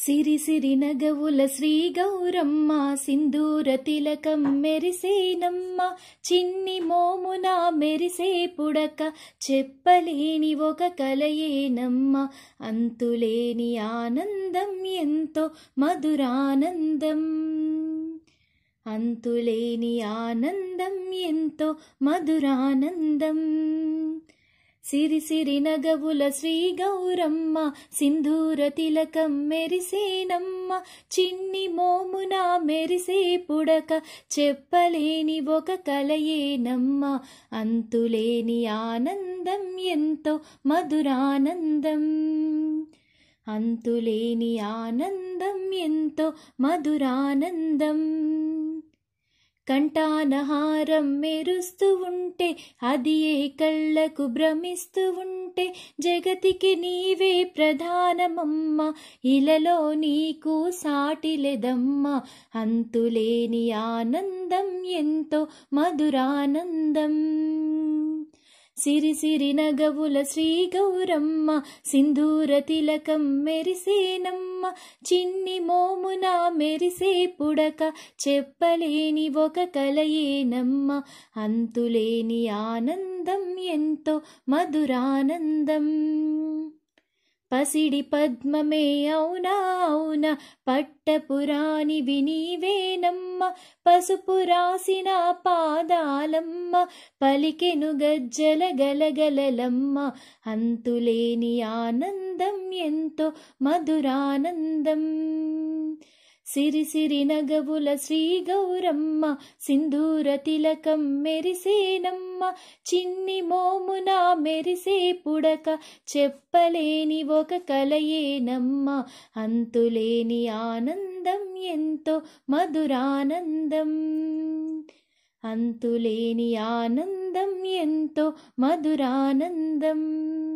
సిరి సిరి నగవుల శ్రీ గౌరమ్మ సింధూర తిలకం మెరిసేనమ్మ చిన్ని మోమున మెరిసే పుడక చెప్పలేని ఒక కలయేనమ్మ అంతులేని ఆనందం ఎంతో మధురానందం అంతులేని ఆనందం ఎంతో మధురానందం సిరి సిరి నగవుల శ్రీ గౌరమ్మ సింధూర తిలకం మెరిసేనమ్మ చిన్ని మోమున మెరిసే పుడక చెప్పలేని ఒక కలయేనమ్మ అంతులేని ఆనందం ఎంతో మధురానందం అంతులేని ఆనందం ఎంతో మధురానందం కంటానహారం మెరుస్తూ ఉంటే అది ఏ కళ్ళకు భ్రమిస్తూ ఉంటే జగతికి నీవే ప్రధానమమ్మ ఇలలో నీకు సాటిలెదమ్మ అంతులేని ఆనందం ఎంతో మధురానందం సిరి సిరి నగవుల శ్రీ గౌరమ్మ సింధూర తిలకం మెరిసేనమ్మ చిన్ని మోమున మెరిసే పుడక చెప్పలేని ఒక కలయేనమ్మ అంతులేని ఆనందం ఎంతో మధురానందం పసిడి పద్మమే అవునా అవునా పట్టపురాణి వినీవేనమ్మ పసుపు రాసిన పాదాలమ్మ పలికెను గజ్జల గలగలలమ్మ అంతులేని ఆనందం ఎంతో మధురానందం సిరి సిరి నగవుల శ్రీ గౌరమ్మ సింధూర తిలకం మెరిసేనమ్మ చిన్ని మోమున మెరిసే పుడక చెప్పలేని ఒక కలయేనమ్మ అంతులేని ఆనందం ఎంతో మధురానందం అంతులేని ఆనందం ఎంతో మధురానందం